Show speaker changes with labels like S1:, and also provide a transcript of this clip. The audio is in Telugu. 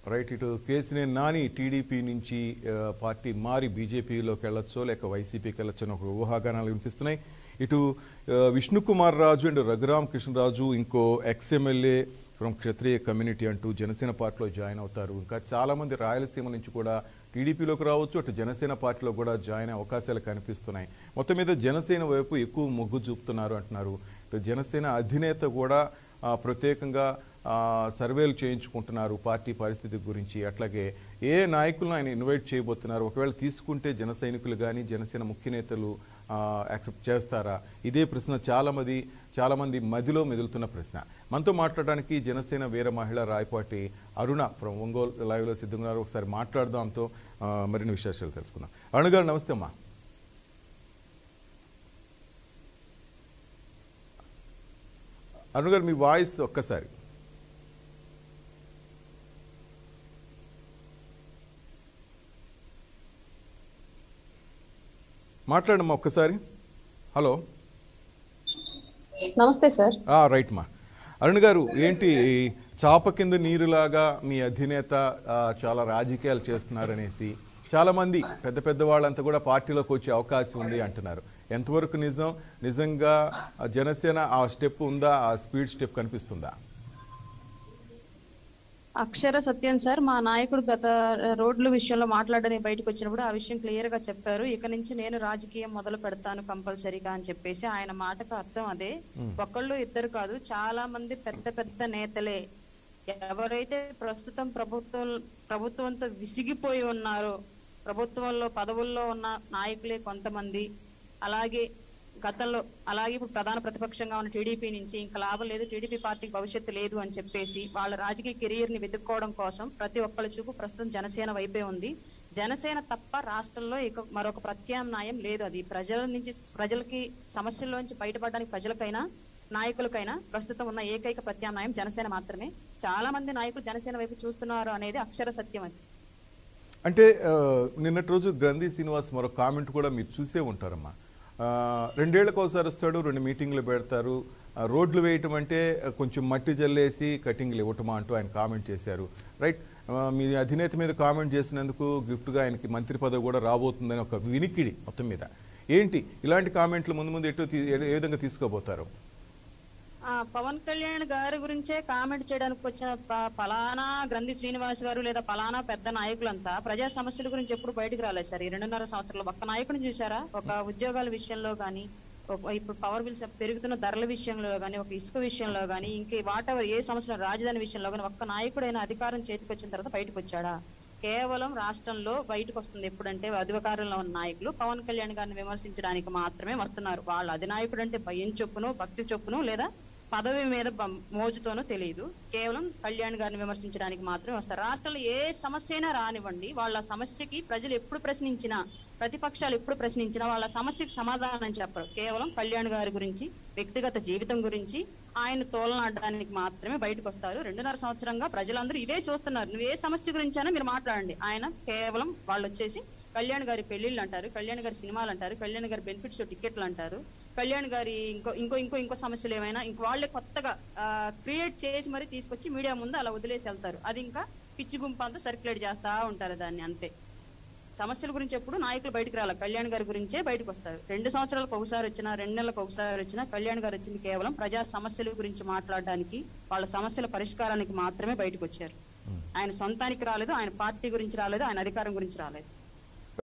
S1: రైట్ ఇటు కేసినేని నాని టీడీపీ నుంచి ఆ, పార్టీ మారి బీజేపీలోకి వెళ్ళొచ్చో లేక వైసీపీకి వెళ్ళొచ్చో అని ఒక ఊహాగానాలు వినిపిస్తున్నాయి ఇటు ఆ, విష్ణుకుమార్ రాజు అండ్ రఘురామ్ కృష్ణరాజు ఇంకో ex MLA from Kshatriya community అంటూ జనసేన పార్టీలో జాయిన్ అవుతారు ఇంకా చాలామంది రాయలసీమ నుంచి కూడా టీడీపీలోకి రావచ్చు అటు జనసేన పార్టీలో కూడా జాయిన్ అయ్యే అవకాశాలు కనిపిస్తున్నాయి మొత్తం మీద జనసేన వైపు ఎక్కువ మొగ్గు చూపుతున్నారు అంటున్నారు ఇటు జనసేన అధినేత కూడా ఆ, ప్రత్యేకంగా ఆ, సర్వేలు చేయించుకుంటున్నారు పార్టీ పరిస్థితి గురించి అట్లాగే ఏ నాయకులను ఆయన ఇన్వైట్ చేయబోతున్నారు ఒకవేళ తీసుకుంటే జన సైనికులు కానీ జనసేన ముఖ్య నేతలు యాక్సెప్ట్ చేస్తారా ఇదే ప్రశ్న చాలామంది చాలామంది మదిలో మెదులుతున్న ప్రశ్న మనతో మాట్లాడడానికి జనసేన వీర మహిళ రాయపాటి అరుణ ఫ్రమ్ ఒంగోలు లైవ్లో సిద్ధంగా ఉన్నారు. ఒకసారి మాట్లాడదాంతో ఆ, మరిన్ని విశేషాలు తెలుసుకుందాం అరుణ గారు నమస్తే అమ్మా అరుణ గారు మీ వాయిస్ ఒక్కసారి మాట్లాడమ్మా ఒక్కసారి హలో
S2: నమస్తే సార్
S1: ఆ, రైట్ మా అరుణ్ గారు ఏంటి చాప కింద నీరులాగా మీ అధినేత ఆ, చాలా రాజకీయాలు చేస్తున్నారనేసి చాలా మంది పెద్ద పెద్ద వాళ్ళంతా కూడా పార్టీలోకి వచ్చే అవకాశం ఉంది అంటున్నారు ఎంతవరకు నిజం నిజంగా ఆ జనసేన ఆ స్టెప్ ఉందా ఆ స్పీడ్ స్టెప్ కనిపిస్తుందా
S2: అక్షర సత్యం సార్ మా నాయకుడు గత రోడ్ల విషయంలో మాట్లాడడానికి బయటకు వచ్చినప్పుడు ఆ విషయం క్లియర్ గా చెప్పారు ఇక నుంచి నేను రాజకీయం మొదలు పెడతాను కంపల్సరీగా అని చెప్పేసి ఆయన మాటకు అర్థం అదే ఒకళ్ళు ఇద్దరు కాదు చాలా మంది పెద్ద పెద్ద నేతలే ఎవరైతే ప్రస్తుతం ప్రభుత్వం ప్రభుత్వంతో విసిగిపోయి ఉన్నారో ప్రభుత్వంలో పదవుల్లో ఉన్న నాయకులే కొంతమంది అలాగే గతంలో అలాగే ఇప్పుడు ప్రధాన ప్రతిపక్షంగా ఉన్న టీడీపీ నుంచి ఇంకా లాభం లేదు టీడీపీ పార్టీకి భవిష్యత్తు లేదు అని చెప్పేసి వాళ్ళ రాజకీయ కెరీర్ ని వెతుక్కోవడం కోసం ప్రతి ఒక్కళ్ళ చూపు ప్రస్తుతం జనసేన వైపే ఉంది జనసేన తప్ప రాష్ట్రంలో ఇక మరొక ప్రత్యామ్నాయం లేదు అది ప్రజల నుంచి ప్రజలకి సమస్యల్లోంచి బయటపడడానికి ప్రజలకైనా నాయకులకైనా ప్రస్తుతం ఉన్న ఏకైక ప్రత్యామ్నాయం జనసేన మాత్రమే చాలా మంది నాయకులు జనసేన వైపు చూస్తున్నారు అనేది అక్షర సత్యం అది
S1: అంటే ఆ, నిన్నటి రోజు గ్రంథి శ్రీనివాస్ మరో కామెంట్ కూడా మీరు చూసే ఉంటారమ్మా ఆ, రెండేళ్లకు ఒకసారి వస్తాడు రెండు మీటింగ్లు పెడతారు ఆ, రోడ్లు వేయటం అంటే ఆ, కొంచెం మట్టి జల్లేసి కటింగ్లు ఇవ్వటమా అంటూ ఆయన కామెంట్ చేశారు రైట్ ఆ, మీ అధినేత మీద కామెంట్ చేసినందుకు గిఫ్ట్గా ఆయనకి మంత్రి పదవి కూడా రాబోతుందని ఒక వినికిడి మొత్తం మీద ఏంటి ఇలాంటి కామెంట్లు ముందు ముందు ఎటు తీ- ఏ విధంగా తీసుకోబోతారు
S2: ఆ పవన్ కళ్యాణ్ గారి గురించే కామెంట్ చేయడానికి వచ్చిన ప- పలానా గ్రంథి శ్రీనివాస్ గారు లేదా పలానా పెద్ద నాయకులంతా ప్రజా సమస్యల గురించి ఎప్పుడు బయటకు రాలేదు సార్ ఈ రెండున్నర సంవత్సరాలు ఒక్క నాయకుడిని చూసారా ఒక ఉద్యోగాల విషయంలో కానీ ఒక ఇప్పుడు పవర్ బిల్స్ పెరుగుతున్న ధరల విషయంలో కానీ ఒక ఇసుక విషయంలో కానీ ఇంకే వాట్ ఎవర్ ఏ సమస్యలో రాజధాని విషయంలో కానీ ఒక్క నాయకుడైన అధికారం చేతికి వచ్చిన తర్వాత బయటకు వచ్చాడా కేవలం రాష్ట్రంలో బయటకు వస్తుంది ఎప్పుడంటే అధికారంలో ఉన్న నాయకులు పవన్ కళ్యాణ్ గారిని విమర్శించడానికి మాత్రమే వస్తున్నారు వాళ్ళ అధినాయకుడు అంటే భయం చొప్పును భక్తి చొప్పును లేదా పదవి మీద బం- మోజుతోనో తెలియదు కేవలం కళ్యాణ్ గారిని విమర్శించడానికి మాత్రమే వస్తారు రాష్ట్రంలో ఏ సమస్య అయినా రానివ్వండి వాళ్ళ సమస్యకి ప్రజలు ఎప్పుడు ప్రశ్నించినా ప్రతిపక్షాలు ఎప్పుడు ప్రశ్నించినా వాళ్ళ సమస్యకి సమాధానం చెప్పరు కేవలం కళ్యాణ్ గారి గురించి వ్యక్తిగత జీవితం గురించి ఆయన తోలనాడడానికి మాత్రమే బయటకు వస్తారు రెండున్నర సంవత్సరంగా ప్రజలందరూ ఇదే చూస్తున్నారు నువ్వు ఏ సమస్య గురించి అయినా మీరు మాట్లాడండి ఆయన కేవలం వాళ్ళు వచ్చేసి కళ్యాణ్ గారి పెళ్లిళ్ళు అంటారు కళ్యాణ్ గారి సినిమాలు అంటారు కళ్యాణ్ గారి బెనిఫిట్స్ టికెట్లు అంటారు కళ్యాణ్ గారి ఇంకో ఇంకో ఇంకో ఇంకో సమస్యలు ఏమైనా ఇంక వాళ్ళే కొత్తగా క్రియేట్ చేసి మరి తీసుకొచ్చి మీడియా ముందు అలా వదిలేసి వెళ్తారు అది ఇంకా పిచ్చి గుంపు అంతా సర్క్యులేట్ చేస్తా ఉంటారు దాన్ని అంతే సమస్యల గురించి ఎప్పుడు నాయకులు బయటకు రావాలి కళ్యాణ్ గారి గురించే బయటకు వస్తారు రెండు సంవత్సరాలకు ఒకసారి వచ్చినా రెండు నెలలకు ఒకసారి వచ్చినా కళ్యాణ్ గారు వచ్చింది కేవలం ప్రజా సమస్యల గురించి మాట్లాడడానికి వాళ్ళ సమస్యల పరిష్కారానికి మాత్రమే బయటకు వచ్చారు ఆయన సొంతానికి రాలేదు ఆయన పార్టీ గురించి రాలేదు ఆయన అధికారం గురించి రాలేదు